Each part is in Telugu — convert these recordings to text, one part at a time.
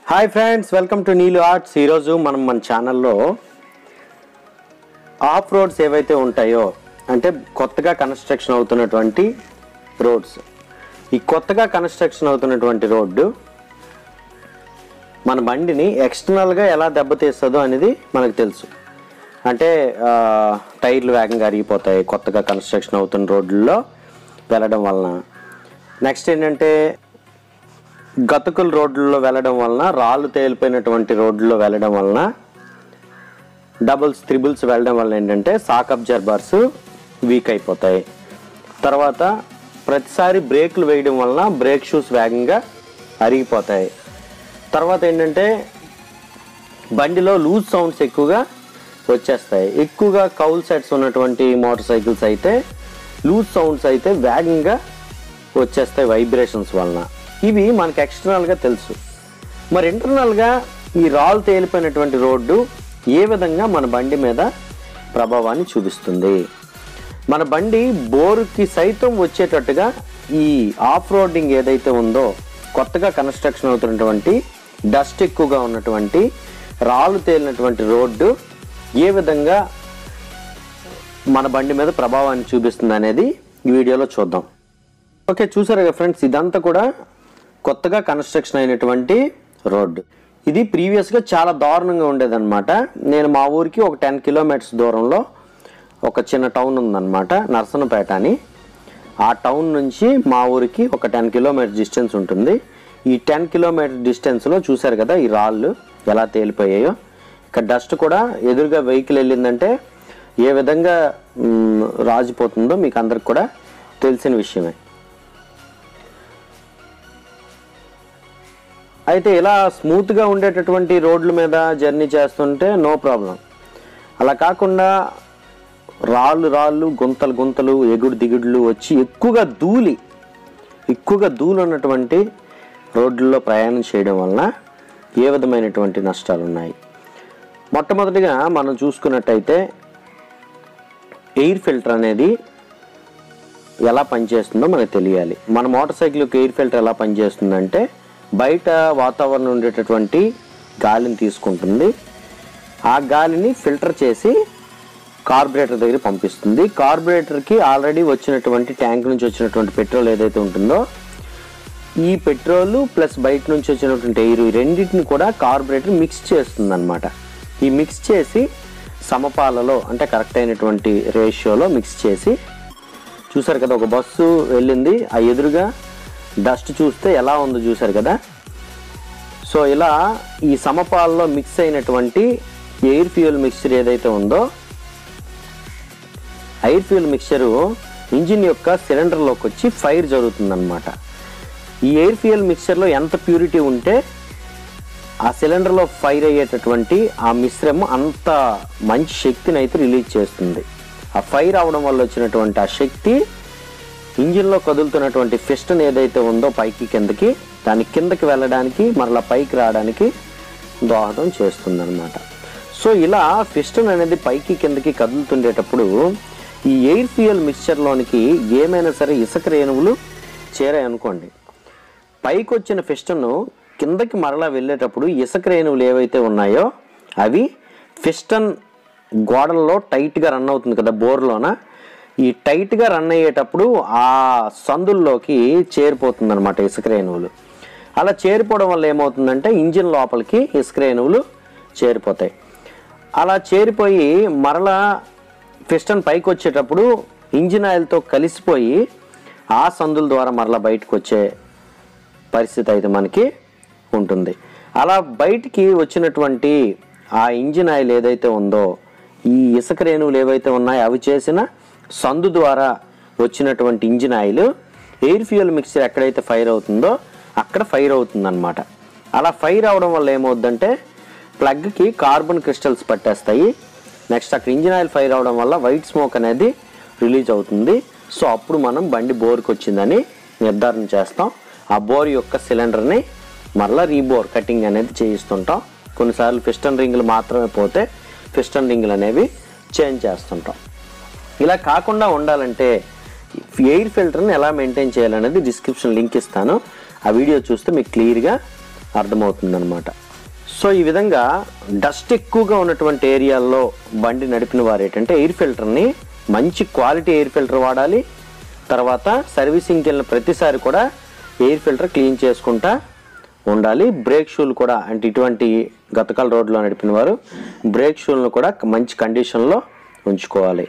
hi friends welcome to Neelu arts ఈరోజు మనం మన ఛానల్లో ఆఫ్ రోడ్స్ ఏవైతే ఉంటాయో అంటే కొత్తగా కన్స్ట్రక్షన్ అవుతున్నటువంటి రోడ్స్ ఈ కొత్తగా కన్స్ట్రక్షన్ అవుతున్నటువంటి రోడ్డు మన బండిని ఎక్స్టర్నల్గా ఎలా దెబ్బతీస్తుందో అనేది మనకు తెలుసు అంటే ఆ, టైర్లు వేగంగా అరిగిపోతాయి కొత్తగా కన్స్ట్రక్షన్ అవుతున్న రోడ్లలో వెళ్ళడం వలన నెక్స్ట్ ఏంటంటే గతుకుల రోడ్లలో వెళ్ళడం వలన రాళ్ళు తేలిపోయినటువంటి రోడ్లలో వెళ్ళడం వలన డబుల్స్ త్రిబుల్స్ వెళ్ళడం వలన ఏంటంటే సాక్ అబ్జర్బర్స్ వీక్ అయిపోతాయి తర్వాత ప్రతిసారి బ్రేక్లు వేయడం వలన బ్రేక్ షూస్ వేగంగా అరిగిపోతాయి తర్వాత ఏంటంటే బండిలో లూజ్ సౌండ్స్ ఎక్కువగా వచ్చేస్తాయి ఎక్కువగా కౌల్ సెట్స్ ఉన్నటువంటి మోటార్ సైకిల్స్ అయితే లూజ్ సౌండ్స్ అయితే వేగంగా వచ్చేస్తాయి వైబ్రేషన్స్ వలన ఇవి మనకి ఎక్స్టర్నల్గా తెలుసు మరి ఇంటర్నల్గా ఈ రాళ్ళు తేలిపోయినటువంటి రోడ్డు ఏ విధంగా మన బండి మీద ప్రభావాన్ని చూపిస్తుంది మన బండి బోరుకి సైతం వచ్చేటట్టుగా ఈ ఆఫ్ రోడింగ్ ఏదైతే ఉందో కొత్తగా కన్స్ట్రక్షన్ అవుతున్నటువంటి డస్ట్ ఎక్కువగా ఉన్నటువంటి రాళ్ళు తేలినటువంటి రోడ్డు ఏ విధంగా మన బండి మీద ప్రభావాన్ని చూపిస్తుంది అనేది ఈ వీడియోలో చూద్దాం ఓకే చూసారు కదా ఫ్రెండ్స్ ఇదంతా కూడా కొత్తగా కన్స్ట్రక్షన్ అయినటువంటి రోడ్డు ఇది ప్రీవియస్గా చాలా దారుణంగా ఉండేదన్నమాట నేను మా ఊరికి ఒక టెన్ కిలోమీటర్స్ దూరంలో ఒక చిన్న టౌన్ ఉందన్నమాట నర్సనపేట అని ఆ టౌన్ నుంచి మా ఊరికి ఒక టెన్ కిలోమీటర్ డిస్టెన్స్ ఉంటుంది ఈ టెన్ కిలోమీటర్ డిస్టెన్స్లో చూశారు కదా ఈ రాళ్ళు ఎలా తేలిపోయాయో ఇక్కడ డస్ట్ కూడా ఎదురుగా వెహికల్ వెళ్ళిందంటే ఏ విధంగా మ్, రాజిపోతుందో మీకు అందరికి కూడా తెలిసిన విషయమే అయితే ఇలా స్మూత్గా ఉండేటటువంటి రోడ్ల మీద జర్నీ చేస్తుంటే నో ప్రాబ్లం అలా కాకుండా రాళ్ళు రాళ్ళు గుంతలు గుంతలు ఎగుడు దిగుడులు వచ్చి ఎక్కువగా ధూళి ఎక్కువగా ధూళి ఉన్నటువంటి రోడ్లలో ప్రయాణం చేయడం వలన ఏ విధమైనటువంటి నష్టాలు ఉన్నాయి మొట్టమొదటిగా మనం చూసుకున్నట్టయితే ఎయిర్ ఫిల్టర్ అనేది ఎలా పనిచేస్తుందో మనకు తెలియాలి మన మోటార్ సైకిల్కి ఎయిర్ ఫిల్టర్ ఎలా పనిచేస్తుందంటే బయట వాతావరణం ఉండేటటువంటి గాలిని తీసుకుంటుంది ఆ గాలిని ఫిల్టర్ చేసి కార్బొరేటర్ దగ్గర పంపిస్తుంది కార్బొరేటర్కి ఆల్రెడీ వచ్చినటువంటి ట్యాంక్ నుంచి వచ్చినటువంటి పెట్రోల్ ఏదైతే ఉంటుందో ఈ పెట్రోల్ ప్లస్ బయట నుంచి వచ్చినటువంటి ఎయిర్ ఈ రెండింటిని కూడా కార్బొరేటర్ మిక్స్ చేస్తుంది అనమాట ఈ మిక్స్ చేసి సమపాలలో అంటే కరెక్ట్ అయినటువంటి రేషియోలో మిక్స్ చేసి చూసారు కదా ఒక బస్సు వెళ్ళింది ఆ ఎదురుగా డస్ట్ చూస్తే ఎలా ఉందో చూసారు కదా సో ఇలా ఈ సమపాలలో మిక్స్ అయినటువంటి ఎయిర్ ఫ్యూయల్ మిక్చర్ ఏదైతే ఉందో ఎయిర్ ఫ్యూయల్ మిక్చరు ఇంజిన్ యొక్క సిలిండర్లోకి వచ్చి ఫైర్ జరుగుతుందన్నమాట ఈ ఎయిర్ ఫ్యూయల్ మిక్చర్లో ఎంత ప్యూరిటీ ఉంటే ఆ సిలిండర్లో ఫైర్ అయ్యేటటువంటి ఆ మిశ్రమం అంత మంచి శక్తిని అయితే రిలీజ్ చేస్తుంది ఆ ఫైర్ అవడం వల్ల వచ్చినటువంటి ఆ శక్తి ఇంజిన్లో కదులుతున్నటువంటి పిస్టన్ ఏదైతే ఉందో పైకి కిందకి దాని కిందకి వెళ్ళడానికి మరలా పైకి రావడానికి దోహదం చేస్తుందన్నమాట సో ఇలా పిస్టన్ అనేది పైకి కిందకి కదులుతుండేటప్పుడు ఈ ఎయిర్ ఫ్యూయల్ మిక్చర్లోనికి ఏమైనా సరే ఇసుక రేణువులు చేరాయి అనుకోండి పైకి వచ్చిన ఫిస్టన్ కిందకి మరలా వెళ్ళేటప్పుడు ఇసుక రేణువులు ఏవైతే ఉన్నాయో అవి ఫిస్టన్ గోడల్లో టైట్గా రన్ అవుతుంది కదా బోర్లోన ఈ టైట్గా రన్ అయ్యేటప్పుడు ఆ సందుల్లోకి చేరిపోతుంది అనమాట ఇసుక రేణువులు అలా చేరిపోవడం వల్ల ఏమవుతుందంటే ఇంజిన్ లోపలికి ఇసుక రేణువులు చేరిపోతాయి అలా చేరిపోయి మరలా పిస్టన్ పైకి వచ్చేటప్పుడు ఇంజిన్ ఆయిల్తో కలిసిపోయి ఆ సందుల ద్వారా మరలా బయటకు వచ్చే పరిస్థితి అయితే మనకి ఉంటుంది అలా బయటికి వచ్చినటువంటి ఆ ఇంజిన్ ఆయిల్ ఏదైతే ఉందో ఈ ఇసుక రేణువులు ఏవైతే ఉన్నాయో అవి చేసిన సందు ద్వారా వచ్చినటువంటి engine oil air fuel mixture ఎక్కడైతే ఫైర్ అవుతుందో అక్కడ ఫైర్ అవుతుందన్నమాట అలా ఫైర్ అవడం వల్ల ఏమవుద్దంటే ప్లగ్కి కార్బన్ క్రిస్టల్స్ పట్టేస్తాయి నెక్స్ట్ అక్కడ ఇంజిన్ ఆయిల్ ఫైర్ అవడం వల్ల వైట్ స్మోక్ అనేది రిలీజ్ అవుతుంది సో అప్పుడు మనం బండి బోర్కి వచ్చిందని నిర్ధారణ చేస్తాం ఆ బోర్ యొక్క సిలిండర్ని మరలా రీబోర్ కటింగ్ అనేది చేయిస్తుంటాం కొన్నిసార్లు పిస్టన్ రింగులు మాత్రమే పోతే పిస్టన్ రింగులు అనేవి చేంజ్ చేస్తుంటాం ఇలా కాకుండా ఉండాలంటే ఎయిర్ ఫిల్టర్ని ఎలా మెయింటైన్ చేయాలనేది డిస్క్రిప్షన్ లింక్ ఇస్తాను ఆ వీడియో చూస్తే మీకు క్లియర్గా అర్థమవుతుందన్నమాట సో ఈ విధంగా డస్ట్ ఎక్కువగా ఉన్నటువంటి ఏరియాల్లో బండి నడిపిన వారు ఏంటంటే ఎయిర్ ఫిల్టర్ని మంచి క్వాలిటీ ఎయిర్ ఫిల్టర్ వాడాలి తర్వాత సర్వీసింగ్కి వెళ్ళిన ప్రతిసారి కూడా ఎయిర్ ఫిల్టర్ క్లీన్ చేసుకుంటా ఉండాలి బ్రేక్ షూలు కూడా అంటే ఇటువంటి గతకాల రోడ్లో నడిపిన వారు బ్రేక్ షూలను కూడా మంచి కండిషన్లో ఉంచుకోవాలి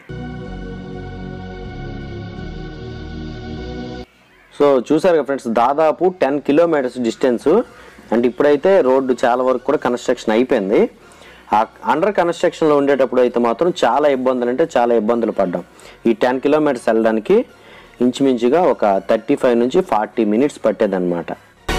సో చూసారు కదా ఫ్రెండ్స్ దాదాపు టెన్ కిలోమీటర్స్ డిస్టెన్స్ అంటే ఇప్పుడైతే రోడ్డు చాలా వరకు కూడా కన్స్ట్రక్షన్ అయిపోయింది ఆ అండర్ కన్స్ట్రక్షన్లో ఉండేటప్పుడు అయితే మాత్రం చాలా ఇబ్బందులు అంటే చాలా ఇబ్బందులు పడ్డాం ఈ టెన్ కిలోమీటర్స్ వెళ్ళడానికి ఇంచుమించుగా ఒక థర్టీ ఫైవ్ నుంచి ఫార్టీ మినిట్స్ పట్టేదన్నమాట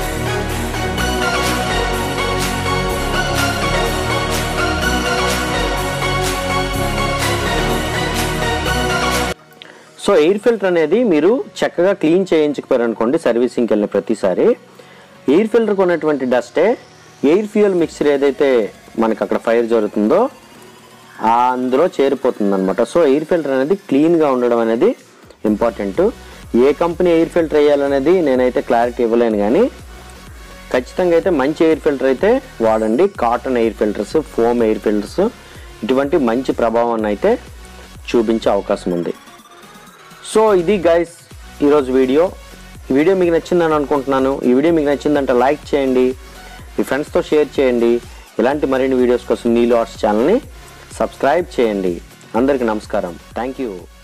సో ఎయిర్ ఫిల్టర్ అనేది మీరు చక్కగా క్లీన్ చేయించకపోయారు అనుకోండి సర్వీసింగ్కి వెళ్ళిన ప్రతిసారి ఎయిర్ ఫిల్టర్కి ఉన్నటువంటి డస్టే ఎయిర్ ఫ్యూయల్ మిక్చర్ ఏదైతే మనకి అక్కడ ఫైర్ జరుగుతుందో ఆ అందులో చేరిపోతుంది అనమాట సో ఎయిర్ ఫిల్టర్ అనేది క్లీన్గా ఉండడం అనేది ఇంపార్టెంట్ ఏ కంపెనీ ఎయిర్ ఫిల్టర్ వేయాలనేది నేనైతే క్లారిటీ ఇవ్వలేను కానీ ఖచ్చితంగా అయితే మంచి ఎయిర్ ఫిల్టర్ అయితే వాడండి cotton air filters foam air filters ఇటువంటి మంచి ప్రభావాన్ని అయితే చూపించే అవకాశం ఉంది సో ఇది గైస్ ఈరోజు వీడియో ఈ వీడియో మీకు నచ్చిందని అనుకుంటున్నాను ఈ వీడియో మీకు నచ్చిందంటే లైక్ చేయండి మీ ఫ్రెండ్స్తో షేర్ చేయండి ఇలాంటి మరిన్ని వీడియోస్ కోసం నీళ్ళు ఆర్ట్స్ ఛానల్ని సబ్స్క్రైబ్ చేయండి అందరికీ నమస్కారం థ్యాంక్ యూ